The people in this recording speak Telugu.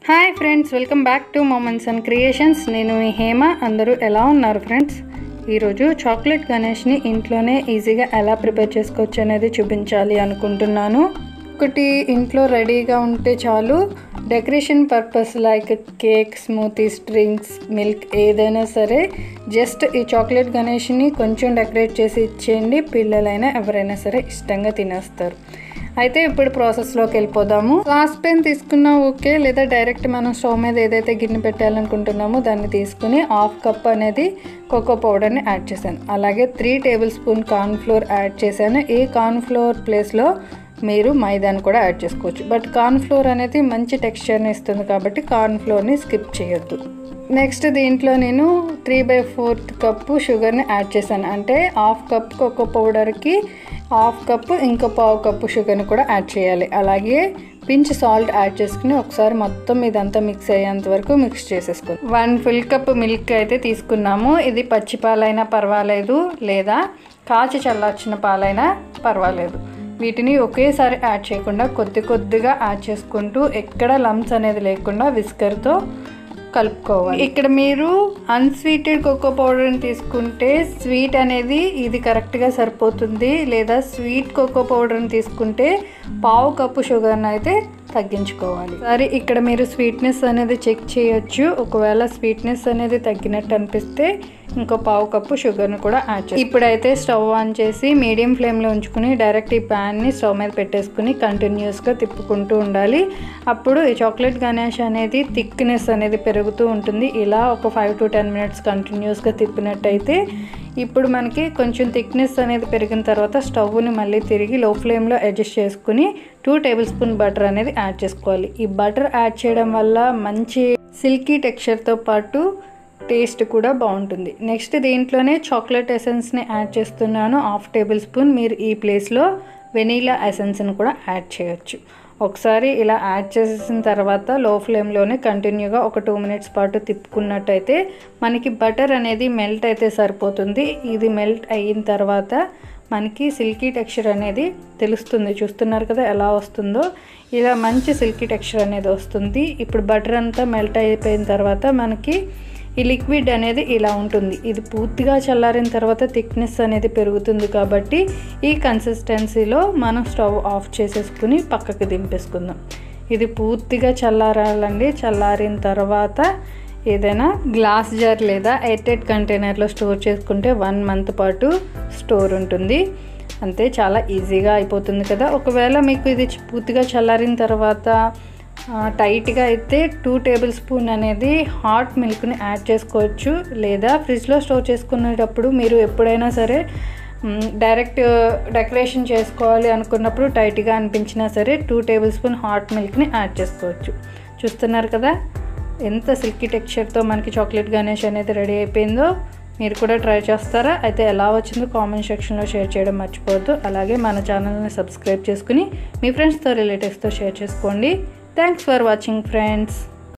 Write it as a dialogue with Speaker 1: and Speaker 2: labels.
Speaker 1: hi friends welcome back to moments and creations నేను మీ హేమ అందరూ ఎలా ఉన్నారు ఫ్రెండ్స్ ఈరోజు చాక్లెట్ గణేష్ని ఇంట్లోనే ఈజీగా ఎలా ప్రిపేర్ చేసుకోవచ్చు అనేది చూపించాలి అనుకుంటున్నాను ఒకటి ఇంట్లో రెడీగా ఉంటే చాలు decoration purpose like cake smoothies drinks milk ఏదైనా సరే జస్ట్ ఈ చాక్లెట్ గణేష్ని కొంచెం డెకరేట్ చేసి ఇచ్చేయండి పిల్లలైనా ఎవరైనా సరే ఇష్టంగా తినేస్తారు అయితే ఇప్పుడు ప్రాసెస్లోకి వెళ్ళిపోదాము సాస్ పెన్ తీసుకున్నా ఓకే లేదా డైరెక్ట్ మనం స్టవ్ మీద ఏదైతే గిన్నె పెట్టాలనుకుంటున్నామో దాన్ని తీసుకుని హాఫ్ కప్ అనేది కోకో పౌడర్ని యాడ్ చేశాను అలాగే three tablespoon corn flour add చేశాను ఈ కార్న్ ఫ్లోర్ ప్లేస్లో మీరు మైదాని కూడా యాడ్ చేసుకోవచ్చు బట్ కార్న్ ఫ్లోర్ అనేది మంచి టెక్స్చర్ని ఇస్తుంది కాబట్టి కార్న్ ఫ్లోర్ని స్కిప్ చేయొద్దు నెక్స్ట్ దీంట్లో నేను త్రీ బై ఫోర్త్ కప్పు షుగర్ని యాడ్ చేశాను అంటే హాఫ్ కప్ కోకో పౌడర్కి హాఫ్ కప్పు ఇంకో పావు కప్పు షుగర్ని కూడా యాడ్ చేయాలి అలాగే పించ్ సాల్ట్ యాడ్ చేసుకుని ఒకసారి మొత్తం ఇదంతా మిక్స్ అయ్యేంత వరకు మిక్స్ చేసేసుకోండి వన్ ఫుల్ కప్ మిల్క్ అయితే తీసుకున్నాము ఇది పచ్చి పాలైనా పర్వాలేదు లేదా కాచి చల్లార్చిన పాలైనా పర్వాలేదు వీటిని ఒకేసారి యాడ్ చేయకుండా కొద్ది కొద్దిగా యాడ్ చేసుకుంటూ ఎక్కడ లమ్స్ అనేది లేకుండా విస్కర్తో కలుపుకోవాలి ఇక్కడ మీరు అన్స్వీటెడ్ కోకో పౌడర్ని తీసుకుంటే స్వీట్ అనేది ఇది కరెక్ట్గా సరిపోతుంది లేదా స్వీట్ కోకో పౌడర్ని తీసుకుంటే పావు కప్పు షుగర్ని అయితే తగ్గించుకోవాలి సరే ఇక్కడ మీరు స్వీట్నెస్ అనేది చెక్ చేయొచ్చు ఒకవేళ స్వీట్నెస్ అనేది తగ్గినట్టు అనిపిస్తే ఇంకో పావు కప్పు షుగర్ని కూడా యాడ్ చేయాలి ఇప్పుడైతే స్టవ్ ఆన్ చేసి మీడియం ఫ్లేమ్లో ఉంచుకుని డైరెక్ట్ ఈ ప్యాన్ని స్టవ్ మీద పెట్టేసుకుని కంటిన్యూస్గా తిప్పుకుంటూ ఉండాలి అప్పుడు ఈ చాక్లెట్ గణేష్ అనేది థిక్నెస్ అనేది పెరుగుతూ ఉంటుంది ఇలా ఒక ఫైవ్ టు టెన్ మినిట్స్ కంటిన్యూస్గా తిప్పినట్టయితే ఇప్పుడు మనకి కొంచెం థిక్నెస్ అనేది పెరిగిన తర్వాత స్టవ్ని మళ్ళీ తిరిగి లో ఫ్లేమ్లో అడ్జస్ట్ చేసుకుని టూ టేబుల్ స్పూన్ బటర్ అనేది యాడ్ చేసుకోవాలి ఈ బటర్ యాడ్ చేయడం వల్ల మంచి సిల్కీ టెక్స్చర్తో పాటు టేస్ట్ కూడా బాగుంటుంది నెక్స్ట్ దీంట్లోనే చాక్లెట్ ఎసెన్స్ని యాడ్ చేస్తున్నాను హాఫ్ టేబుల్ స్పూన్ మీరు ఈ ప్లేస్లో వెనీలా ఎసెన్స్ని కూడా యాడ్ చేయొచ్చు ఒకసారి ఇలా యాడ్ చేసేసిన తర్వాత లో ఫ్లేమ్లోనే కంటిన్యూగా ఒక టూ మినిట్స్ పాటు తిప్పుకున్నట్టయితే మనకి బటర్ అనేది మెల్ట్ అయితే సరిపోతుంది ఇది మెల్ట్ అయిన తర్వాత మనకి సిల్కీ టెక్స్చర్ అనేది తెలుస్తుంది చూస్తున్నారు కదా ఎలా వస్తుందో ఇలా మంచి సిల్కీ టెక్స్చర్ అనేది వస్తుంది ఇప్పుడు బటర్ అంతా మెల్ట్ అయిపోయిన తర్వాత మనకి ఈ లిక్విడ్ అనేది ఇలా ఉంటుంది ఇది పూర్తిగా చల్లారిన తర్వాత థిక్నెస్ అనేది పెరుగుతుంది కాబట్టి ఈ కన్సిస్టెన్సీలో మనం స్టవ్ ఆఫ్ చేసేసుకుని పక్కకి దింపేసుకుందాం ఇది పూర్తిగా చల్లారాలండి చల్లారిన తర్వాత ఏదైనా గ్లాస్ జార్ లేదా ఎయిర్టెడ్ కంటైనర్లో స్టోర్ చేసుకుంటే వన్ మంత్ పాటు స్టోర్ ఉంటుంది అంతే చాలా ఈజీగా అయిపోతుంది కదా ఒకవేళ మీకు ఇది పూర్తిగా చల్లారిన తర్వాత టైట్గా అయితే టూ టేబుల్ స్పూన్ అనేది హాట్ మిల్క్ని యాడ్ చేసుకోవచ్చు లేదా ఫ్రిడ్జ్లో స్టోర్ చేసుకునేటప్పుడు మీరు ఎప్పుడైనా సరే డైరెక్ట్ డెకరేషన్ చేసుకోవాలి అనుకున్నప్పుడు టైట్గా అనిపించినా సరే టూ టేబుల్ స్పూన్ హాట్ మిల్క్ని యాడ్ చేసుకోవచ్చు చూస్తున్నారు కదా ఎంత సిల్కీ టెక్స్చర్తో మనకి చాక్లెట్ గణేష్ అనేది రెడీ అయిపోయిందో మీరు కూడా ట్రై చేస్తారా అయితే ఎలా వచ్చిందో కామెంట్ సెక్షన్లో షేర్ చేయడం మర్చిపోవద్దు అలాగే మన ఛానల్ని సబ్స్క్రైబ్ చేసుకుని మీ ఫ్రెండ్స్తో రిలేటివ్స్తో షేర్ చేసుకోండి థ్యాంక్స్ ఫర్ వాచింగ్ ఫ్రెండ్స్